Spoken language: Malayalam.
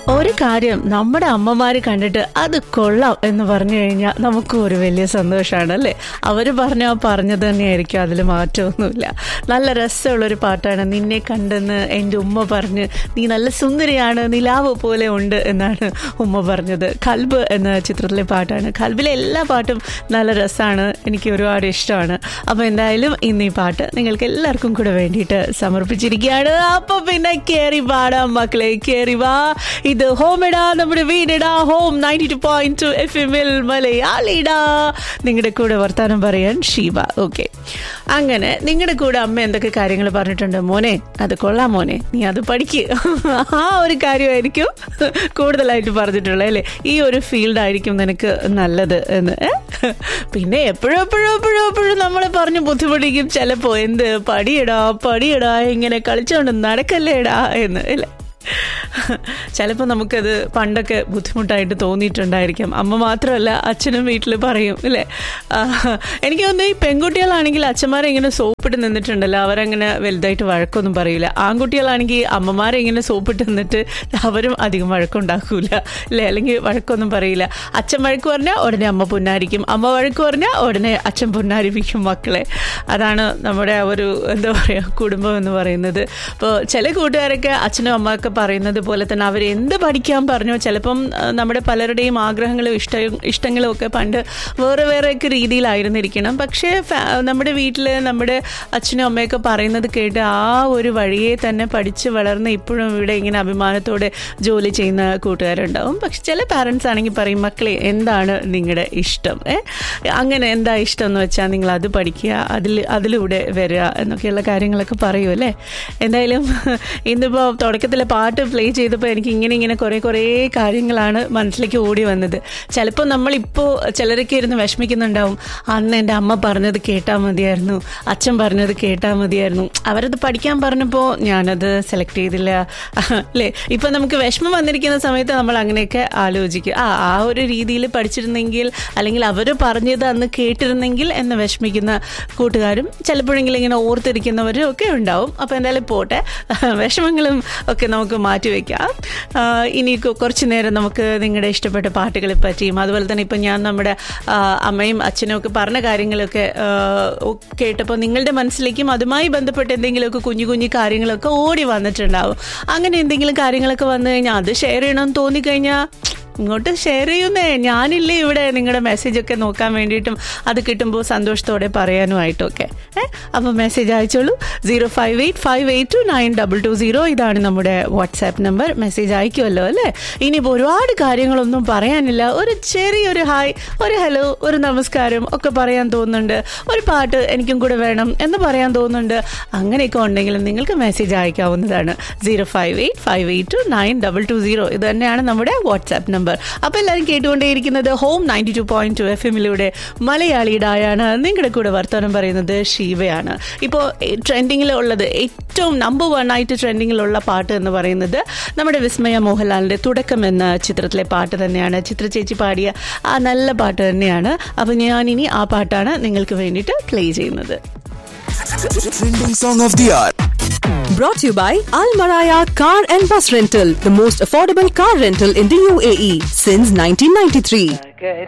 ഒരു കാര്യം നമ്മുടെ അമ്മമാര് കണ്ടിട്ട് അത് കൊള്ളാം എന്ന് പറഞ്ഞു കഴിഞ്ഞാൽ നമുക്കും ഒരു വലിയ സന്തോഷമാണ് അല്ലേ അവർ പറഞ്ഞ പറഞ്ഞത് തന്നെയായിരിക്കും അതിൽ മാറ്റമൊന്നുമില്ല നല്ല രസമുള്ളൊരു പാട്ടാണ് നിന്നെ കണ്ടെന്ന് എൻ്റെ ഉമ്മ പറഞ്ഞ് നീ നല്ല സുന്ദരിയാണ് നിലാവ് പോലെ ഉണ്ട് എന്നാണ് ഉമ്മ പറഞ്ഞത് കൽബ് എന്ന ചിത്രത്തിലെ പാട്ടാണ് കൽബിലെ എല്ലാ പാട്ടും നല്ല രസമാണ് എനിക്ക് ഒരുപാട് ഇഷ്ടമാണ് അപ്പോൾ എന്തായാലും ഇന്ന് ഈ പാട്ട് നിങ്ങൾക്ക് എല്ലാവർക്കും കൂടെ വേണ്ടിയിട്ട് സമർപ്പിച്ചിരിക്കുകയാണ് അപ്പോൾ പിന്നെ കയറി പാടാം മക്കളെ കയറി വാ ഇത് ഹോം ഇടാ നമ്മുടെ വീടിടാ home ninety two point two F എമ്മിൽ മലയാളിടാ നിങ്ങളുടെ കൂടെ വർത്താനം പറയാൻ ഷീബ ഓക്കെ അങ്ങനെ നിങ്ങളുടെ കൂടെ അമ്മ എന്തൊക്കെ കാര്യങ്ങൾ പറഞ്ഞിട്ടുണ്ട് മോനെ അത് കൊള്ളാം മോനെ നീ അത് പഠിക്കുക ആ ഒരു കാര്യമായിരിക്കും കൂടുതലായിട്ട് പറഞ്ഞിട്ടുള്ളത് അല്ലേ ഈ ഒരു ഫീൽഡ് ആയിരിക്കും നിനക്ക് നല്ലത് എന്ന് ഏ? പിന്നെ എപ്പോഴും എപ്പോഴും എപ്പോഴും എപ്പോഴും നമ്മളെ പറഞ്ഞ് ബുദ്ധിമുട്ടിക്കും ചിലപ്പോ എന്ത് പടിയടാ പടിയടാ ഇങ്ങനെ കളിച്ചോണ്ട് നടക്കല്ലേടാ എന്ന് അല്ലേ ചിലപ്പോൾ നമുക്കത് പണ്ടൊക്കെ ബുദ്ധിമുട്ടായിട്ട് തോന്നിയിട്ടുണ്ടായിരിക്കും അമ്മ മാത്രമല്ല അച്ഛനും വീട്ടിൽ പറയും അല്ലേ ആ, എനിക്ക് തോന്നുന്നു ഈ പെൺകുട്ടികളാണെങ്കിൽ അച്ഛന്മാരെ ഇങ്ങനെ സോപ്പിട്ട് നിന്നിട്ടുണ്ടല്ലോ അവരങ്ങനെ വലുതായിട്ട് വഴക്കൊന്നും പറയില്ല ആൺകുട്ടികളാണെങ്കിൽ അമ്മമാരെ ഇങ്ങനെ സോപ്പിട്ട് നിന്നിട്ട് അവരും അധികം വഴക്കുണ്ടാക്കൂല അല്ലേ അല്ലെങ്കിൽ വഴക്കൊന്നും പറയില്ല അച്ഛൻ വഴക്ക് പറഞ്ഞാൽ ഉടനെ അമ്മ പുന്നാരിക്കും അമ്മ വഴക്ക് പറഞ്ഞാൽ ഉടനെ അച്ഛൻ പുന്നാരിപ്പിക്കും മക്കളെ അതാണ് നമ്മുടെ ആ ഒരു എന്താ പറയുക കുടുംബം എന്ന് പറയുന്നത് അപ്പോൾ ചില കൂട്ടുകാരൊക്കെ അച്ഛനും അമ്മയൊക്കെ പറയുന്നത് പോലെ തന്നെ അവർ എന്ത് പഠിക്കാൻ പറഞ്ഞോ ചിലപ്പം ആ, നമ്മുടെ പലരുടെയും ആഗ്രഹങ്ങളും ഇഷ്ട ഇഷ്ടങ്ങളും ഒക്കെ പണ്ട് വേറെ വേറെ ഒക്കെ രീതിയിലായിരുന്നിരിക്കണം പക്ഷേ ഫാ- നമ്മുടെ വീട്ടിൽ നമ്മുടെ അച്ഛനും അമ്മയൊക്കെ പറയുന്നത് കേട്ട് ആ ഒരു വഴിയെ തന്നെ പഠിച്ച് വളർന്ന് ഇപ്പോഴും ഇവിടെ ഇങ്ങനെ അഭിമാനത്തോടെ ജോലി ചെയ്യുന്ന കൂട്ടുകാരുണ്ടാവും പക്ഷെ ചില പാരൻസ് ആണെങ്കിൽ പറയും മക്കളെ എന്താണ് നിങ്ങളുടെ ഇഷ്ടം ഏ അങ്ങനെ എന്താ ഇഷ്ടം എന്ന് വെച്ചാൽ നിങ്ങൾ അത് പഠിക്കുക അതിൽ അതിലൂടെ വരിക എന്നൊക്കെയുള്ള കാര്യങ്ങളൊക്കെ പറയൂ അല്ലേ എന്തായാലും ഇന്നിപ്പോൾ തുടക്കത്തിലെ പാട്ട് പ്ലേ ചെയ്തപ്പോൾ എനിക്ക് ഇങ്ങനെ ഇങ്ങനെ കുറേ കുറേ കാര്യങ്ങളാണ് മനസ്സിലേക്ക് ഓടി വന്നത് ചിലപ്പോൾ നമ്മളിപ്പോൾ ചിലരൊക്കെ ഇരുന്ന് വിഷമിക്കുന്നുണ്ടാവും അന്ന് എൻ്റെ അമ്മ പറഞ്ഞത് കേട്ടാൽ മതിയായിരുന്നു അച്ഛൻ പറഞ്ഞത് കേട്ടാൽ മതിയായിരുന്നു അവരത് പഠിക്കാൻ പറഞ്ഞപ്പോൾ ഞാനത് സെലക്ട് ചെയ്തില്ല അല്ലേ ഇപ്പം നമുക്ക് വിഷമം വന്നിരിക്കുന്ന സമയത്ത് നമ്മൾ അങ്ങനെയൊക്കെ ആലോചിക്കും ആ ആ ഒരു രീതിയിൽ പഠിച്ചിരുന്നെങ്കിൽ അല്ലെങ്കിൽ അവർ പറഞ്ഞത് അന്ന് കേട്ടിരുന്നെങ്കിൽ എന്ന് വിഷമിക്കുന്ന കൂട്ടുകാരും ചിലപ്പോഴെങ്കിലും ഇങ്ങനെ ഓർത്തിരിക്കുന്നവരും ഒക്കെ ഉണ്ടാവും അപ്പോൾ എന്തായാലും പോട്ടെ വിഷമങ്ങളും ഒക്കെ നമുക്ക് മാറ്റിവെക്കാം ആ, ഇനി കൊ- കുറച്ച് നേരം നമുക്ക് നിങ്ങളുടെ ഇഷ്ടപ്പെട്ട പാട്ടുകളെ പറ്റിയും അതുപോലെ തന്നെ ഇപ്പം ഞാൻ നമ്മുടെ ആ, അമ്മയും അച്ഛനും ഒക്കെ പറഞ്ഞ കാര്യങ്ങളൊക്കെ ആ, ഒ- കേട്ടപ്പോൾ നിങ്ങളുടെ മനസ്സിലേക്കും അതുമായി ബന്ധപ്പെട്ട് എന്തെങ്കിലുമൊക്കെ കുഞ്ഞു കുഞ്ഞു കാര്യങ്ങളൊക്കെ ഓടി വന്നിട്ടുണ്ടാവും അങ്ങനെ എന്തെങ്കിലും കാര്യങ്ങളൊക്കെ വന്നു കഴിഞ്ഞാൽ അത് ഷെയർ ചെയ്യണമെന്ന് തോന്നിക്കഴിഞ്ഞാൽ ഇങ്ങോട്ട് ഷെയർ ചെയ്യുന്നേ ഞാനില്ലേ ഇവിടെ നിങ്ങളുടെ മെസ്സേജ് ഒക്കെ നോക്കാൻ വേണ്ടിയിട്ടും അത് കിട്ടുമ്പോൾ സന്തോഷത്തോടെ പറയാനുമായിട്ടും ഒക്കെ ഏഹ് അപ്പോൾ മെസ്സേജ് അയച്ചോളൂ zero five eight five eight two nine double two zero ഇതാണ് നമ്മുടെ വാട്സാപ്പ് നമ്പർ മെസ്സേജ് അയക്കുമല്ലോ അല്ലേ ഇനിയിപ്പോൾ ഒരുപാട് കാര്യങ്ങളൊന്നും പറയാനില്ല ഒരു ചെറിയൊരു ഹായ് ഒരു ഹലോ ഒരു നമസ്കാരം ഒക്കെ പറയാൻ തോന്നുന്നുണ്ട് ഒരു പാട്ട് എനിക്കും കൂടെ വേണം എന്ന് പറയാൻ തോന്നുന്നുണ്ട് അങ്ങനെയൊക്കെ ഉണ്ടെങ്കിലും നിങ്ങൾക്ക് മെസ്സേജ് അയക്കാവുന്നതാണ് zero five eight five eight two nine double two zero ഇത് തന്നെയാണ് നമ്മുടെ വാട്സാപ്പ് നമ്പർ അപ്പോൾ എല്ലാവരും കേട്ടുകൊണ്ടേയിരിക്കുന്നത് home ninety two point two F എമ്മിലൂടെ മലയാളിയുടായാണ് നിങ്ങളുടെ കൂടെ വർത്തമാനം പറയുന്നത് ഷീവയാണ് ഇപ്പോൾ ട്രെൻഡിങ്ങിൽ ഉള്ളത് ഏറ്റവും നമ്പർ വൺ ആയിട്ട് ട്രെൻഡിങ്ങിലുള്ള പാട്ട് എന്ന് പറയുന്നത് നമ്മുടെ വിസ്മയ മോഹൻലാലിൻ്റെ തുടക്കം എന്ന ചിത്രത്തിലെ പാട്ട് തന്നെയാണ് ചിത്ര ചേച്ചി പാടിയ ആ നല്ല പാട്ട് തന്നെയാണ് അപ്പോൾ ഞാനിനി ആ പാട്ടാണ് നിങ്ങൾക്ക് വേണ്ടിയിട്ട് പ്ലേ ചെയ്യുന്നത് Trending song of the hour. Brought to you by Al Maraya Car and Bus Rental, the most affordable car rental in the UAE since 1993.